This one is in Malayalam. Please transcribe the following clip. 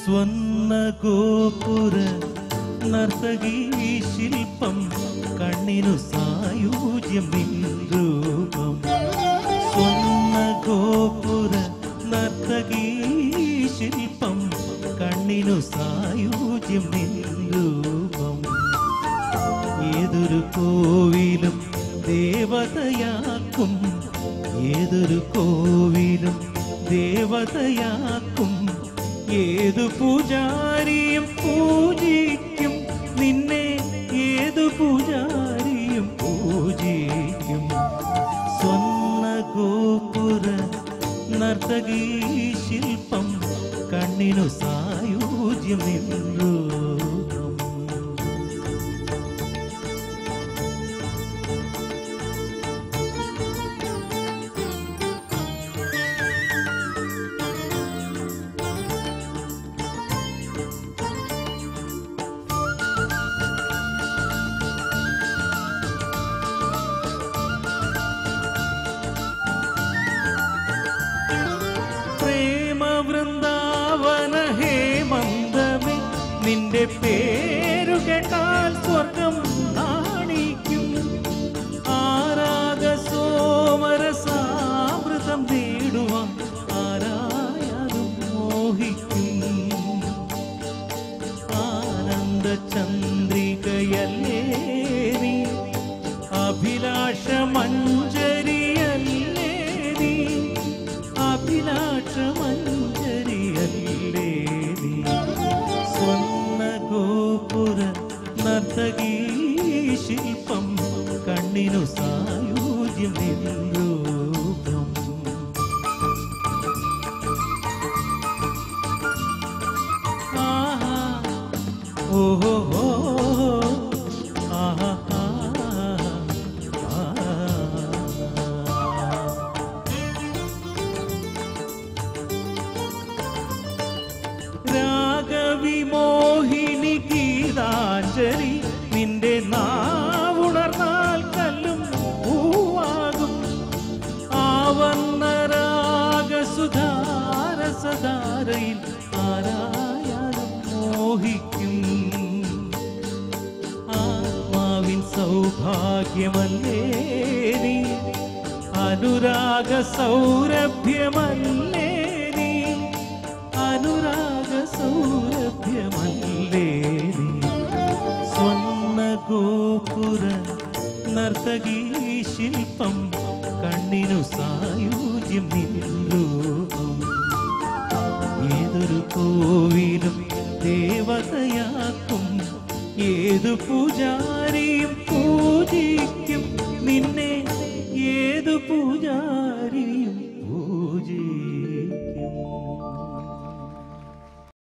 സ്വർണ്ണ ഗോപുര നർത്തകീ ശില്പം കണ്ണിനു സായൂജ്യം നിൻ രൂപം സ്വർണ്ണ ഗോപുര നർത്തകീ ശില്പം കണ്ണിനു സായൂജ്യം നിൻ രൂപം ഏതൊരു കോവിലും ദേവതയാക്കും ഏതൊരു കോവിലും ദേവതയാക്കും ഏതു പൂജാരിയും പൂജിക്കും നിന്നെ ഏതു പൂജാരിയും പൂജിക്കും സ്വർണ്ണ ഗോപുര നർത്തകീ ശില്പം കണ്ണിനു സായൂജ്യം നിന്നു പ്രേമ വൃന്ദാവന ഹേമന്തമേ നിന്റെ പേരു കേട്ടാൽ സ്വർഗം നാണിക്കും ആരാഗ സോമരസാമൃതം നേടുവാൻ ആരായാലും മോഹിക്കും ആനന്ദ ചന്ദ്രികയല്ലേ നീ അഭിലാഷ മഞ്ജരിയല്ലേ നീ അഭിലാഷ മഞ്ജരിയല്ലേ നീ സ്വർണ്ണ ഗോപുര നർത്തകീ ശില്പം കണ്ണിനു സായൂജ്യം നിരൂപം ആഹാ ഓഹോ ഹോ ആഹാ ആ രാഗവിമോഹിനി ഗീതാഞ്ജലി നിന്റെ നാവുണർന്നാൽ കല്ലും പൂവാകും ആവന്ന രാഗസുധാരസധാരയിൽ ആരായാലും മോഹിക്കും ആത്മാവിൻ സൗഭാഗ്യമല്ലേ നീ അനുരാഗ സൗരഭ്യമല്ലേ നീ അനുരാഗ സൗരഭ്യമല്ലേ നീ സ്വർണ്ണ ഗോപുര നർത്തകീ ശില്പം കണ്ണിനു സായൂജ്യം നിരൂപം ഏതൊരു കോവിലും ദേവതയാക്കും ഏതു പൂജാരിയും പൂജിക്കും നിന്നെ ഏതു പൂജാ